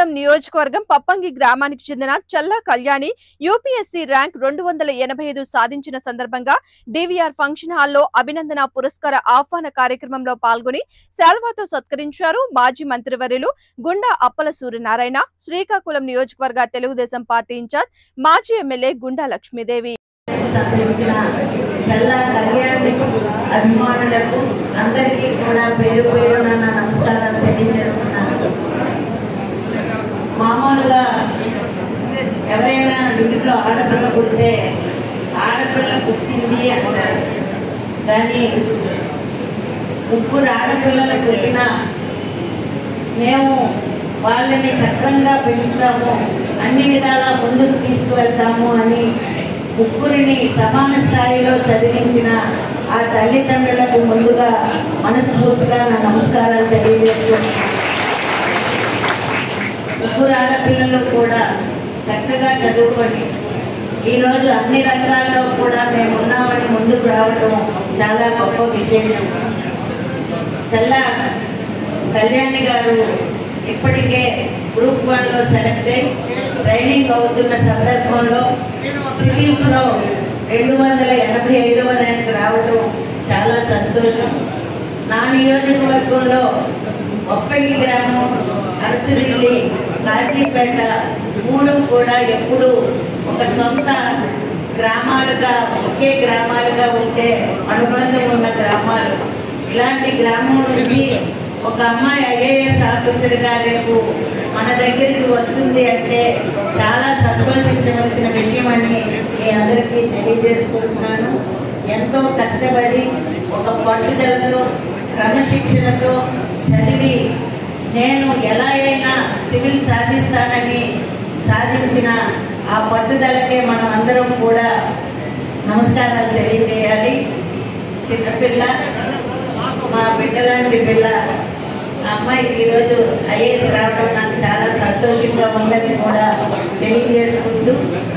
శ్రీకాకుళం నియోజకవర్గం పప్పంగి గ్రామానికి చెందిన చల్లా కళ్యాణి యూపీఎస్సీ ర్యాంక్ రెండు వందల ఎనభై ఐదు సాధించిన సందర్భంగా డివిఆర్ ఫంక్షన్ హాల్లో అభినందన పురస్కార ఆహ్వాన కార్యక్రమంలో పాల్గొని శాల్వాతో సత్కరించారు మాజీ మంత్రివర్యులు గుండా అప్పల సూర్యనారాయణ శ్రీకాకుళం నియోజకవర్గ తెలుగుదేశం పార్టీ ఇన్ఛార్జ్ మాజీ ఎమ్మెల్యే గుండా లక్ష్మీదేవి సంతరించిన చల్లా కళ్యాణి అభిమానులకు అందరికీ కూడా పేరు పేరున నా నమస్కారాలు తెలియజేస్తున్నాను మామూలుగా ఎవరైనా ఇంట్లో ఆడపిల్ల పుడితే ఆడపిల్ల పుట్టింది అంటారు కానీ ముగ్గురు ఆడపిల్లలు పుట్టినా మేము వాళ్ళని చక్రంగా పెంచుతాము అన్ని విధాలా ముందుకు తీసుకువెళ్తాము అని ముగ్గురిని సమాన స్థాయిలో చదివించిన ఆ తల్లిదండ్రులకు ముందుగా మనస్ఫూర్తిగా నా నమస్కారాలు తెలియజేస్తున్నాను ముగ్గురు ఆడపిల్లలు కూడా చక్కగా చదువుకొని ఈరోజు అన్ని రంగాల్లో కూడా మేము ఉన్నామని ముందుకు రావడం చాలా గొప్ప విశేషం చల్లా కళ్యాణి గారు ఇప్పటికే గ్రూప్ వన్లో సెలెక్ట్ అయి ట్రైనింగ్ అవుతున్న సందర్భంలో సివిల్స్లో రెండు వందల ఎనభై ఐదవ ర్యాంక్ రావడం చాలా సంతోషం నా నియోజకవర్గంలో ఒప్పగి గ్రామం అరసిరిల్లి కాజీపేట మూడు కూడా ఎప్పుడు ఒక సొంత గ్రామాలుగా ఒకే గ్రామాలుగా ఉంటే అనుబంధం ఉన్న గ్రామాలు ఇలాంటి గ్రామం నుంచి ఒక అమ్మాయి ఐఏఎస్ ఆఫీసర్గా రేపు మన దగ్గరికి వస్తుంది అంటే చాలా సంతోషించవలసిన విషయం అని మీ అందరికీ తెలియజేసుకుంటున్నాను ఎంతో కష్టపడి ఒక పట్టుదలతో క్రమశిక్షణతో చదివి నేను ఎలా అయినా సివిల్ సాధిస్తానని సాధించిన ఆ పట్టుదలకే మనం అందరం కూడా నమస్కారాలు తెలియజేయాలి చిన్నపిల్ల మా బిడ్డలాంటి పిల్ల ఆ అమ్మాయి ఈరోజు ఐఏఎస్ రావడం నాకు చాలా సంతోషంగా ఉందని కూడా తెలియజేసుకుంటూ